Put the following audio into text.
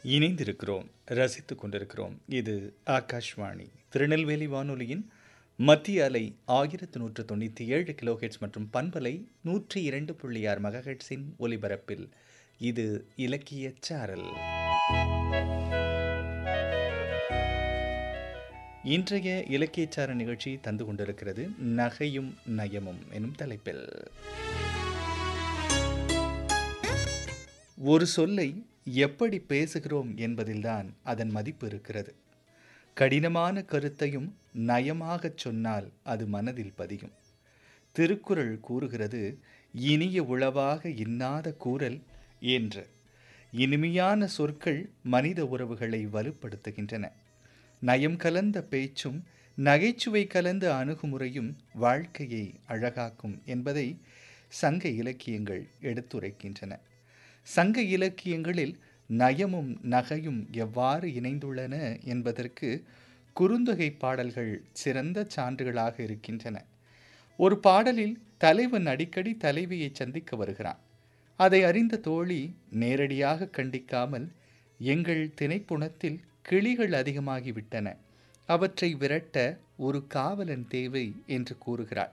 இணைந்திருக்கிறோம் ரசித்துக் கொண்டிருக்கிறோம் இது ஆகாஷ்வாணி திருநெல்வேலி வானொலியின் மத்திய அலை ஆயிரத்து நூற்று தொண்ணூற்றி ஏழு கிலோஹெட்ஸ் மற்றும் பண்பலை நூற்றி இரண்டு புள்ளி ஆறு மெகாஹெட்ஸின் ஒலிபரப்பில் இது இலக்கிய சாரல் இன்றைய இலக்கியச்சார நிகழ்ச்சி தந்து கொண்டிருக்கிறது நகையும் நயமும் எனும் தலைப்பில் ஒரு சொல்லை எப்படி பேசுகிறோம் என்பதில்தான் அதன் மதிப்பு இருக்கிறது கடினமான கருத்தையும் நயமாகச் சொன்னால் அது மனதில் பதியும் திருக்குறள் கூறுகிறது இனிய உளவாக இன்னாத கூறல் என்று இனிமையான சொற்கள் மனித உறவுகளை வலுப்படுத்துகின்றன நயம் கலந்த பேச்சும் நகைச்சுவை கலந்த அணுகுமுறையும் வாழ்க்கையை அழகாக்கும் என்பதை சங்க இலக்கியங்கள் எடுத்துரைக்கின்றன சங்க இலக்கியங்களில் நயமும் நகையும் எவ்வாறு இணைந்துள்ளன என்பதற்கு குறுந்தொகை பாடல்கள் சிறந்த சான்றுகளாக இருக்கின்றன ஒரு பாடலில் தலைவன் அடிக்கடி தலைவியை சந்திக்க வருகிறான் அதை அறிந்த தோழி நேரடியாக கண்டிக்காமல் எங்கள் திணைப்புணத்தில் கிளிகள் அதிகமாகிவிட்டன அவற்றை விரட்ட ஒரு காவலன் தேவை என்று கூறுகிறாள்